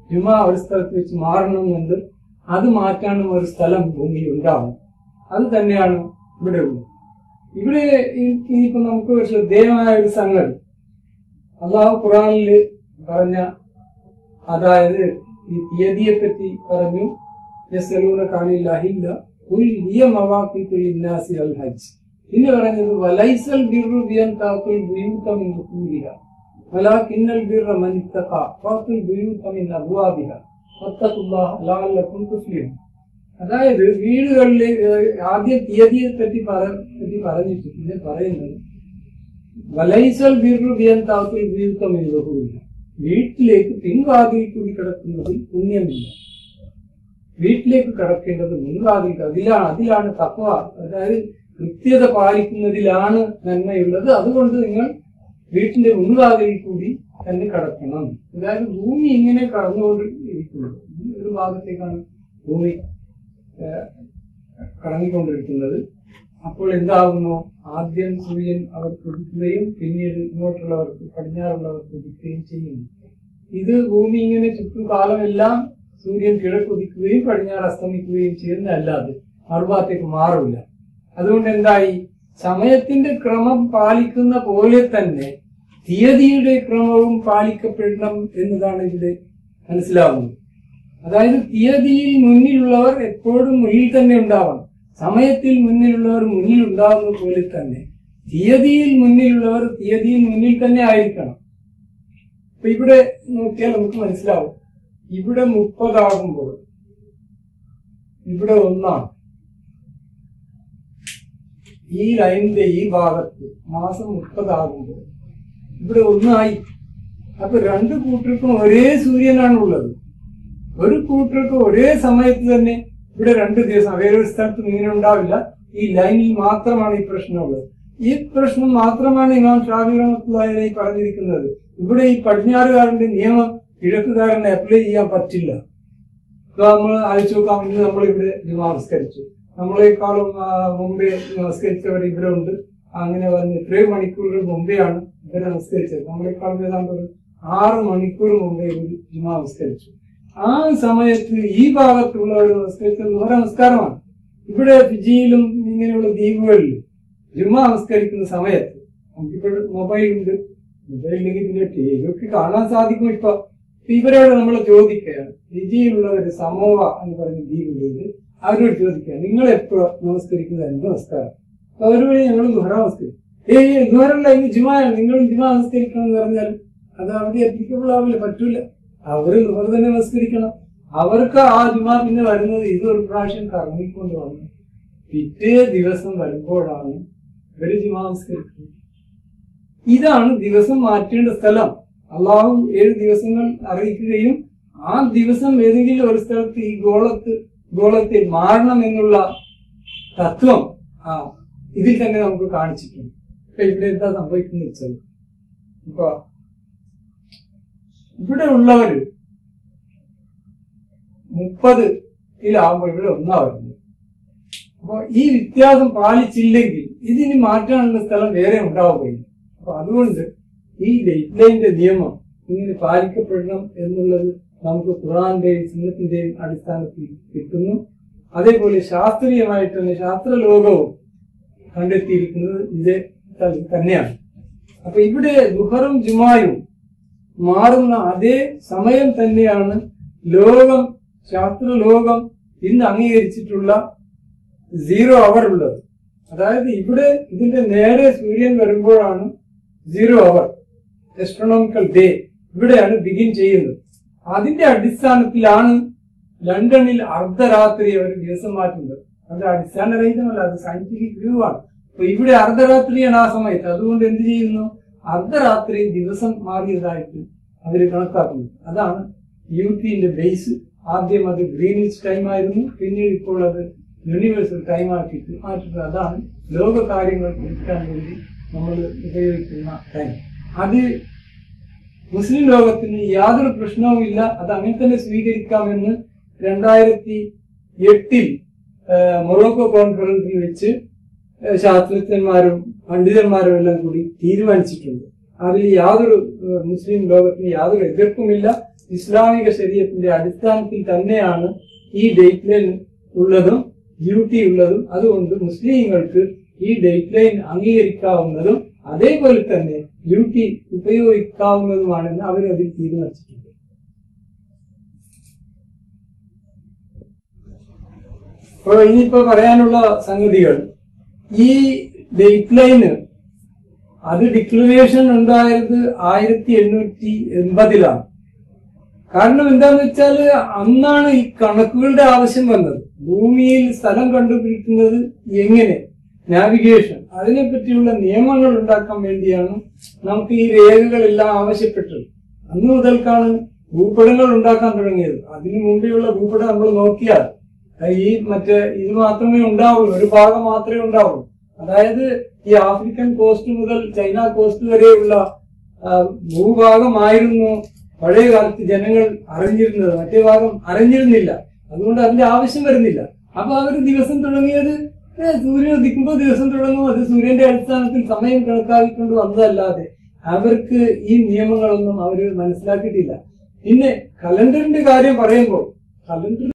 ജുമ ഒരു സ്ഥലത്ത് വെച്ച് മാറണമെന്നുണ്ട് അത് മാറ്റാനും ഒരു സ്ഥലം ഭൂമിയിൽ ഉണ്ടാവും അത് തന്നെയാണ് ഇവിടെ ഉള്ളത് ഇവിടെ ഈ- ഇനിയിപ്പോ നമുക്ക് ഒരു ശ്രദ്ധേയമായ ഒരു സംഗതി അള്ളാഹു ഖുറാനിൽ പറഞ്ഞ അതായത് ഈ തീയതിയെ പറ്റി പറഞ്ഞു യസ്അലൂന കാനിൽ അഹില്ല ഖുൽ ഹിയ മവാഖീതു ലിന്നാസി അൽ ഹജ്ജ് പിന്നെ പറഞ്ഞത് വലൈസൽ ബിർറു ബിയൻ താഖുൽ ബുയൂത മിൻ ദുഖൂലിഹ വലാകിന്നൽ ബിർറ മൻ ഇത്തഖ ഫാഖുൽ ബുയൂത മിൻ അബ്വാബിഹ വത്തഖുല്ലാഹ ലഅല്ലക്കും തുഫ്ലിഹൂൻ അതായത് വീടുകളിൽ ഏഹ്, ആദ്യം തീയതിയെ പറ്റി പറ- പറ്റി പറഞ്ഞിട്ട് പിന്നെ പറയുന്നത് വലൈസൽ ബിർറു ബിയൻ താഖുൽ ബുയൂത മിൻ ദുഖൂലിഹ വീട്ടിലേക്ക് പിൻവാതിൽ കൂടി കിടക്കുന്നതിൽ പുണ്യമില്ല വീട്ടിലേക്ക് കടക്കേണ്ടത് മുൻവാതിൽ അതിലാണ് അതിലാണ് തക്വ അതായത് കൃത്യത പാലിക്കുന്നതിലാണ് നന്മയുള്ളത് അതുകൊണ്ട് നിങ്ങൾ വീട്ടിന്റെ മുൻവാതിൽ കൂടി തന്നെ കടക്കണം അതായത് ഭൂമി ഇങ്ങനെ കടന്നുകൊണ്ട് ഇരിക്കുന്നത് ഈ ഒരു ഭാഗത്തേക്കാണ് ഭൂമി ഏഹ്, കടങ്ങിക്കൊണ്ടിരിക്കുന്നത് അപ്പോൾ എന്താകുന്നു ആദ്യം സൂര്യൻ അവർക്ക് ഉദിക്കുകയും പിന്നീട് ഇങ്ങോട്ടുള്ളവർക്ക് പടിഞ്ഞാറുള്ളവർക്ക് ഉദിക്കുകയും ചെയ്യുന്നു ഇത് ഭൂമി ഇങ്ങനെ ചുറ്റും കാലമെല്ലാം സൂര്യൻ കിഴക്കുദിക്കുകയും പടിഞ്ഞാറ് അസ്തമിക്കുകയും ചെയ്യുന്നതല്ലാതെ മറുഭാഗത്തേക്ക് മാറില്ല അതുകൊണ്ട് എന്തായി സമയത്തിന്റെ ക്രമം പാലിക്കുന്ന പോലെ തന്നെ തീയതിയുടെ ക്രമവും പാലിക്കപ്പെടണം എന്നതാണ് ഇവിടെ മനസ്സിലാവുന്നത് അതായത് തീയതിയിൽ മുന്നിലുള്ളവർ എപ്പോഴും മുന്നിൽ തന്നെ ഉണ്ടാവണം സമയത്തിൽ മുന്നിലുള്ളവർ മുന്നിൽ ഉണ്ടാവുന്ന പോലെ തന്നെ തീയതിയിൽ മുന്നിലുള്ളവർ തീയതിയിൽ മുന്നിൽ തന്നെ ആയിരിക്കണം അപ്പൊ ഇവിടെ നോക്കിയാൽ നമുക്ക് മനസ്സിലാവും ഇവിടെ മുപ്പതാകുമ്പോൾ ഇവിടെ ഒന്നാണ് ഈ ലൈനിന്റെ ഈ ഭാഗത്ത് മാസം മുപ്പതാകുമ്പോൾ ഇവിടെ ഒന്നായി അപ്പൊ രണ്ട് കൂട്ടർക്കും ഒരേ സൂര്യനാണുള്ളത് ഒരു കൂട്ടർക്ക് ഒരേ സമയത്ത് തന്നെ ഇവിടെ രണ്ട് ദിവസം വേറൊരു സ്ഥലത്തും ഇങ്ങനെ ഉണ്ടാവില്ല ഈ ലൈനിൽ മാത്രമാണ് ഈ പ്രശ്നമുള്ളത് ഈ പ്രശ്നം മാത്രമാണ് ഇമാം ഷാഫി റഹ്മത്തുള്ളാഹി പറഞ്ഞിരിക്കുന്നത് ഇവിടെ ഈ പടിഞ്ഞാറുകാരന്റെ നിയമം കിഴക്കുകാരനെ അപ്ലൈ ചെയ്യാൻ പറ്റില്ല ഇപ്പൊ നമ്മൾ ആലോചിച്ച് നോക്കാം ഇന്ന് നമ്മൾ ഇവിടെ ജുമാ നമസ്കരിച്ചു നമ്മളെക്കാളും ആ, മുമ്പേ നമസ്കരിച്ചവർ ഇവിടെ ഉണ്ട് അങ്ങനെ വന്ന് ഇത്രയും മണിക്കൂറുകൾ മുമ്പെയാണ് ഇവരെ നമസ്കരിച്ചത് നമ്മളെക്കാളും ഏതാണ്ട് ഒരു ആറ് മണിക്കൂർ മുമ്പേ ഒരു ജുമാ നമസ്കരിച്ചു ആ സമയത്ത് ഈ ഭാഗത്തുള്ളവർ നമസ്കരിച്ചത് ഒരു നമസ്കാരമാണ് ഇവിടെ ഫിജിയിലും ഇങ്ങനെയുള്ള ദ്വീപുകളിലും ജുമാ നമസ്കരിക്കുന്ന സമയത്ത് നമുക്കിപ്പോൾ മൊബൈൽ ഉണ്ട് മൊബൈൽ ഇല്ലെങ്കിൽ പിന്നെ ടി വി ഒക്കെ കാണാൻ സാധിക്കും ഇപ്പൊ ഇപ്പൊ ഇവരോട് നമ്മൾ ചോദിക്കുകയാണ് ഫിജിയിലുള്ളവർ സമോവ എന്ന് പറയുന്ന ദ്വീപിലുണ്ട് അവരോട് ചോദിക്കുക നിങ്ങൾ എപ്പോഴും നമസ്കരിക്കുന്നത് എന്ത് നമസ്കാരം അപ്പൊ അവർ വഴി ഞങ്ങൾ ദുഹറ നമസ്കരിക്കും ഏയ് ദുഹറല്ല ഇന്ന് ജുമായാണ് നിങ്ങൾ ജുമാ നമസ്കരിക്കണം എന്ന് പറഞ്ഞാൽ അത് അവിടെ എത്തിക്കബിൾ ആവില്ല പറ്റൂല അവര് ദുഹർ തന്നെ നമസ്കരിക്കണം അവർക്ക് ആ ജുമാ പിന്നെ വരുന്നത് ഇതൊരു പ്രാവശ്യം കറങ്ങിക്കൊണ്ട് വന്നു പിറ്റേ ദിവസം വരുമ്പോഴാണ് ഇവര് ജുമാ നമസ്കരിക്കുന്നത് ഇതാണ് ദിവസം മാറ്റേണ്ട സ്ഥലം അള്ളാഹു ഏഴ് ദിവസങ്ങൾ അറിയിക്കുകയും ആ ദിവസം ഏതെങ്കിലും ഒരു സ്ഥലത്ത് ഈ ഗോളത്ത് ഗോളത്തിൽ മാറണം എന്നുള്ള തത്വം ആ ഇതിൽ തന്നെ നമുക്ക് കാണിച്ചിട്ടുണ്ട് ഇപ്പൊ ഇവിടെ എന്താ സംഭവിക്കുന്നത് വെച്ചാൽ ഇപ്പൊ ഇവിടെ ഉള്ളവര് മുപ്പത് ഇതിലാവുമ്പോ ഇവിടെ ഒന്നാ വരുന്നത് അപ്പൊ ഈ വ്യത്യാസം പാലിച്ചില്ലെങ്കിൽ ഇതിന് മാറ്റാനുള്ള സ്ഥലം വേറെ ഉണ്ടാവുകയില്ല അപ്പൊ അതുകൊണ്ട് ഈ ലൈറ്റ് ലൈനിന്റെ നിയമം ഇങ്ങനെ പാലിക്കപ്പെടണം എന്നുള്ളത് നമുക്ക് ഖുറാന്റെയും സിംഹത്തിന്റെയും അടിസ്ഥാനത്തിൽ കിട്ടുന്നു അതേപോലെ ശാസ്ത്രീയമായിട്ട് തന്നെ ശാസ്ത്ര ലോകവും കണ്ടെത്തിയിരിക്കുന്നത് ഇത് തന്നെയാണ് അപ്പൊ ഇവിടെ ദുഹറും ജുമായും മാറുന്ന അതേ സമയം തന്നെയാണ് ലോകം ശാസ്ത്ര ലോകം ഇന്ന് അംഗീകരിച്ചിട്ടുള്ള സീറോ അവർ ഉള്ളത് അതായത് ഇവിടെ ഇതിന്റെ നേരെ സൂര്യൻ വരുമ്പോഴാണ് സീറോ അവർ എസ്ട്രോണോമിക്കൽ ഡേ ഇവിടെയാണ് ബിഗിൻ ചെയ്യുന്നത് അതിന്റെ അടിസ്ഥാനത്തിലാണ് ലണ്ടനിൽ അർദ്ധരാത്രി അവർ ദിവസം മാറ്റുന്നത് അത് അടിസ്ഥാനരഹിതമല്ല അത് സയന്റിഫിക് വ്യൂ ആണ് അപ്പൊ ഇവിടെ അർദ്ധരാത്രിയാണ് ആ സമയത്ത് അതുകൊണ്ട് എന്ത് ചെയ്യുന്നു അർദ്ധരാത്രി ദിവസം മാറിയതായിട്ട് അവർ കണക്കാക്കുന്നു അതാണ് യു ടിന്റെ ബേസ് ആദ്യം അത് ഗ്രീനിഷ് ടൈം ആയിരുന്നു പിന്നീട് ഇപ്പോൾ അത് യൂണിവേഴ്സൽ ടൈം ആക്കിയിട്ട് മാറ്റിട്ട് അതാണ് ലോക കാര്യങ്ങൾ പഠിക്കാൻ വേണ്ടി നമ്മൾ ഉപയോഗിക്കുന്ന ടൈം അത് മുസ്ലിം ലോകത്തിന് യാതൊരു പ്രശ്നവുമില്ല അത് അങ്ങനെ തന്നെ സ്വീകരിക്കാമെന്ന് രണ്ടായിരത്തി എട്ടിൽ മൊറോക്കോ കോൺഫറൻസിൽ വെച്ച് ഏഹ് ശാസ്ത്രജ്ഞന്മാരും പണ്ഡിതന്മാരും എല്ലാം കൂടി തീരുമാനിച്ചിട്ടുണ്ട് അതിൽ യാതൊരു ഏഹ്, മുസ്ലിം ലോകത്തിന് യാതൊരു എതിർപ്പുമില്ല ഇസ്ലാമിക ശരീരത്തിന്റെ അടിസ്ഥാനത്തിൽ തന്നെയാണ് ഈ ഡേറ്റ് ലൈൻ ഉള്ളതും ഡ്യൂട്ടി ഉള്ളതും അതുകൊണ്ട് മുസ്ലിങ്ങൾക്ക് ഈ ഡേറ്റ് ലൈൻ അംഗീകരിക്കാവുന്നതും അതേപോലെ തന്നെ ഡ്യൂട്ടി ഉപയോഗിക്കാവുന്നതുമാണെന്ന് അവർ അതിൽ തീരുമാനിച്ചിട്ടുണ്ട് അപ്പോൾ ഇനിയിപ്പോ പറയാനുള്ള സംഗതികൾ ഈ ഡേറ്റ് ലൈന് അത് ഡിക്ലറേഷൻ ഉണ്ടായത് ആയിരത്തി എണ്ണൂറ്റി എൺപതിലാണ് കാരണം എന്താന്ന് വെച്ചാൽ അന്നാണ് ഈ കണക്കുകളുടെ ആവശ്യം വന്നത് ഭൂമിയിൽ സ്ഥലം കണ്ടുപിടിക്കുന്നത് എങ്ങനെ നാവിഗേഷൻ അതിനെപ്പറ്റിയുള്ള നിയമങ്ങൾ ഉണ്ടാക്കാൻ വേണ്ടിയാണ് നമുക്ക് ഈ രേഖകളെല്ലാം ആവശ്യപ്പെട്ടത് അന്ന് മുതൽക്കാണ് ഭൂപടങ്ങൾ ഉണ്ടാക്കാൻ തുടങ്ങിയത് അതിനു മുമ്പെയുള്ള ഭൂപടം നമ്മൾ നോക്കിയാൽ അത് ഈ മറ്റേ ഇത് മാത്രമേ ഉണ്ടാവുള്ളൂ ഒരു ഭാഗം മാത്രമേ ഉണ്ടാവുള്ളൂ അതായത് ഈ ആഫ്രിക്കൻ കോസ്റ്റ് മുതൽ ചൈന കോസ്റ്റ് വരെയുള്ള ആ, ഭൂഭാഗമായിരുന്നു പഴയ കാലത്ത് ജനങ്ങൾ അറിഞ്ഞിരുന്നത് മറ്റേ ഭാഗം അറിഞ്ഞിരുന്നില്ല അതുകൊണ്ട് അതിന്റെ ആവശ്യം വരുന്നില്ല അപ്പൊ അവർ ദിവസം തുടങ്ങിയത് ഏ, സൂര്യൻ ഉദിക്കുമ്പോൾ ദിവസം തുടങ്ങും അത് സൂര്യന്റെ അടിസ്ഥാനത്തിൽ സമയം കണക്കാക്കിക്കൊണ്ട് വന്നതല്ലാതെ അവർക്ക് ഈ നിയമങ്ങളൊന്നും അവർ മനസ്സിലാക്കിയിട്ടില്ല പിന്നെ കലണ്ടറിന്റെ കാര്യം പറയുമ്പോൾ കലണ്ടർ